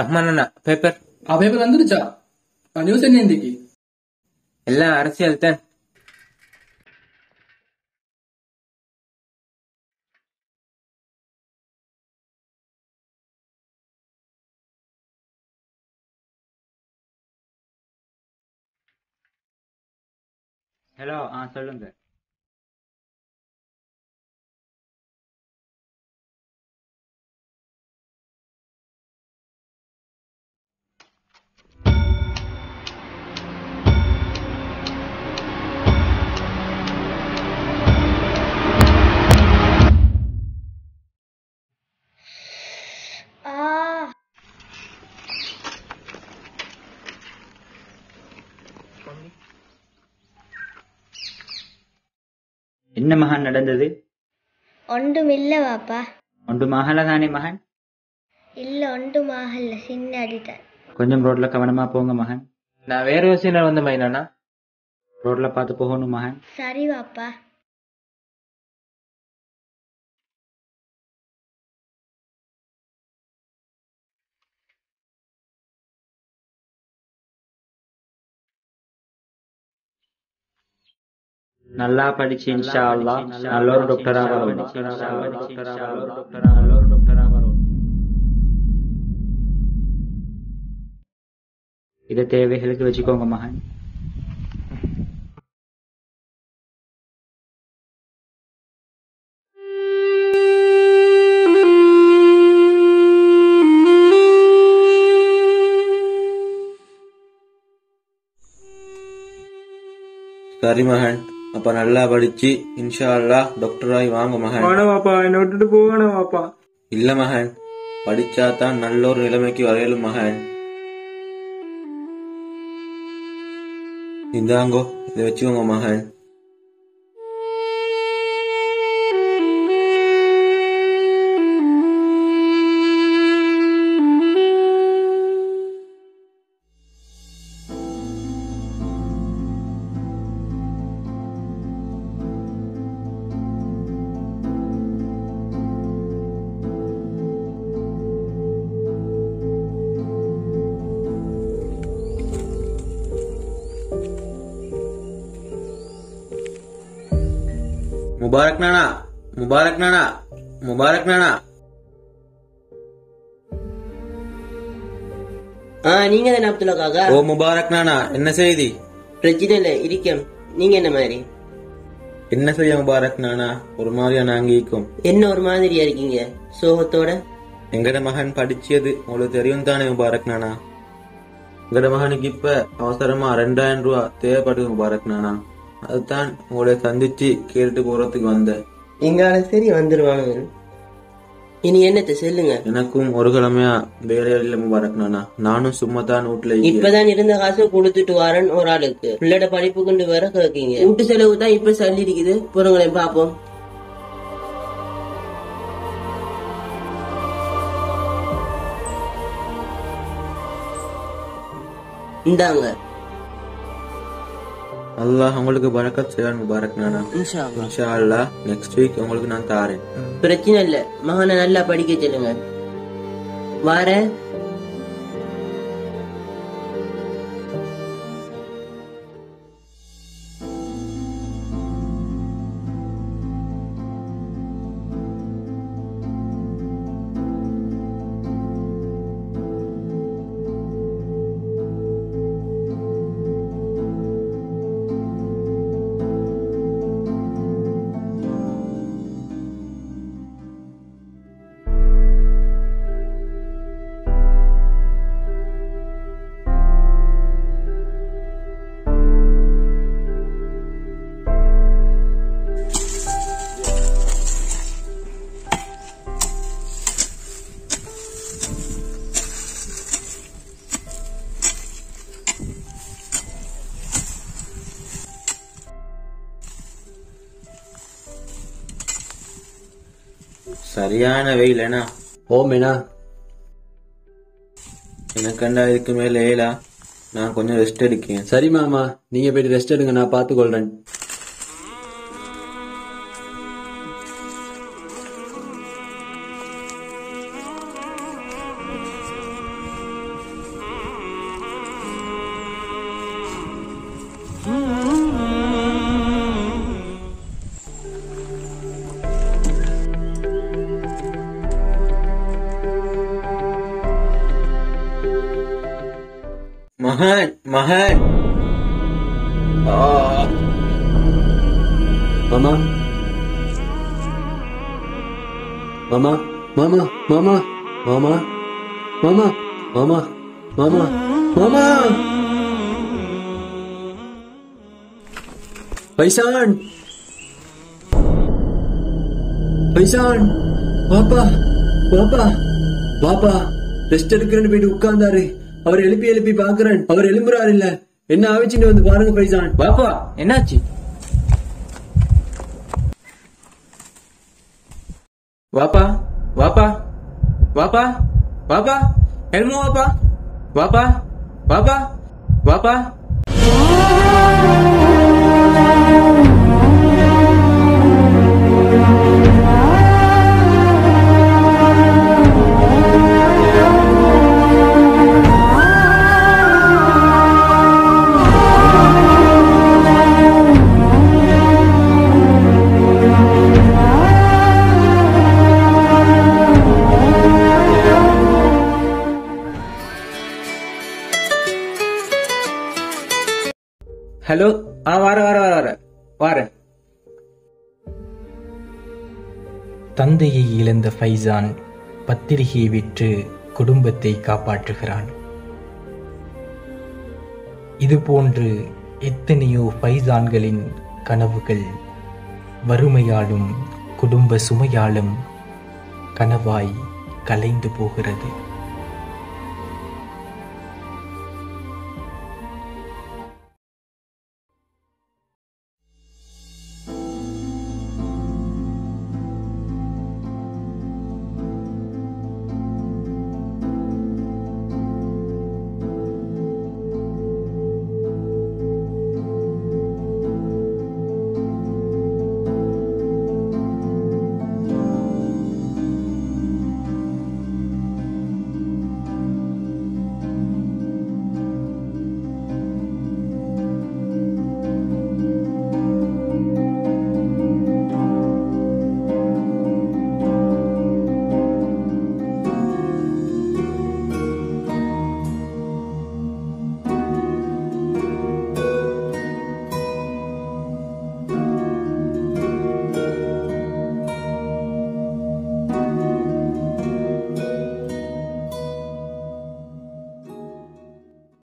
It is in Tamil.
ரஹ்மான் அண்ணா பேப்பர் ஆ பேப்பர் வந்துருச்சா நியூஸ் என்ன இன்னைக்கு எல்லாம் அரசியல் தான் ஹலோ ஆ சொல்லுங்க ஆ என்ன மகன் நடந்தது ஒன்றுமில்ல வாப்பா ஒன்று மகள தானே மகன் இல்ல ஒன்றுமாகல்ல சின்ன அடிதான் கொஞ்சம் ரோட்ல கவனமா போங்க மகன் நான் வேற யோசனை வந்த மைனானா ரோட்ல பார்த்து போகணும் மகன் சரி வாப்பா நல்லா படிச்சு இன்ஷா அல்லாஹ் நல்ல ஒரு டாக்டரா வரும் இதை தேவைகளுக்கு வச்சுக்கோங்க மகன் சரி மகன் அப்ப நல்லா படிச்சு இன்ஷா அல்லாஹ் டாக்டர் ஆகி வாங்க மகன் வாப்பா என்ன விட்டுட்டு போகணும் வாப்பா இல்ல மகன் படிச்சா தான் நல்ல ஒரு நிலைமைக்கு வரையலும் மகன் இந்தாங்கோ இதை வச்சுக்கோங்க மகன் முபாரக் நானா முபாரக் நானா முபாரக் நானா ஆ நீங்க தானே அப்துல்லா காக்கா ஓ முபாரக் நானா என்ன செய்தி பிரச்சனை இல்ல இருக்கேன் நீங்க என்ன மாதிரி என்ன செய்ய முபாரக் நானா ஒரு மாதிரியா நாங்கிக்கும் என்ன ஒரு மாதிரியா இருக்கீங்க சோகத்தோட எங்கட மகன் படிச்சது உங்களுக்கு தெரியும் தானே முபாரக் நானா எங்கட மகனுக்கு இப்ப அவசரமா ரெண்டாயிரம் ரூபா தேவைப்படுது முபாரக் நானா அதுதான் உங்களை சந்திச்சு கேட்டுட்டு போறதுக்கு வந்தேன் எங்கால சரி வந்துருவானுங்க இனி என்னத்த சொல்லுங்க எனக்கும் ஒரு கிழமையா வேலை இல்ல முபாரக் நானா நானும் சும்மா தான் வீட்டுல இருக்கேன். இப்பதான் இருந்த காசை கொடுத்துட்டு வரேன் ஒரு ஆளுக்கு பிள்ளைட படிப்பு கொண்டு வர கேக்கீங்க வீட்டு செலவு தான் இப்ப சல்லி இருக்குது பொறுங்களேன் பாப்போம் இந்தாங்க அல்லாஹ் உங்களுக்கு பரக்கத் செய்வான் முபாரக் நானா இன்ஷா அல்லாஹ். இன்ஷா அல்லாஹ் நெக்ஸ்ட் வீக் உங்களுக்கு நான் தாரேன் பிரச்சனை இல்ல மகனை நல்லா படிக்க சொல்லுங்க வாரேன் சரியான வெயில் என்ன ஓமேனா எனக்கண்டா இதுக்கு மேல ஏலா நான் கொஞ்சம் ரெஸ்ட் எடுக்கேன் சரி மாமா நீங்க போயிட்டு ரெஸ்ட் எடுங்க நான் பாத்துக்கொள்றேன் மகன் மகன் ஆ, மாமா மாமா மாமா மாமா மாமா மாமா மாமா மாமா மாமா பைசான் பைசான் வாப்பா வாப்பா வாப்பா ரெஸ்ட் எடுக்கிறேன்னு போயிட்டு உட்கார்ந்தாரு அவர் எழுப்பி எழுப்பி பாக்குறேன் அவர் எழும்புறாரு இல்ல என்ன ஆவிச்சுன்னு வந்து பாருங்க பைசான் வாப்பா என்னாச்சு வாப்பா வாப்பா வாப்பா வாப்பா எழுமு வாப்பா வாப்பா வாப்பா வாப்பா ஹலோ ஆ வார வார வார வார வாரேன் தந்தையை இழந்த ஃபைசான் பத்திரிகையை விற்று குடும்பத்தை காப்பாற்றுகிறான் இதுபோன்று எத்தனையோ ஃபைசான்களின் கனவுகள் வறுமையாலும் குடும்ப சுமையாலும் கனவாய் கலைந்து போகிறது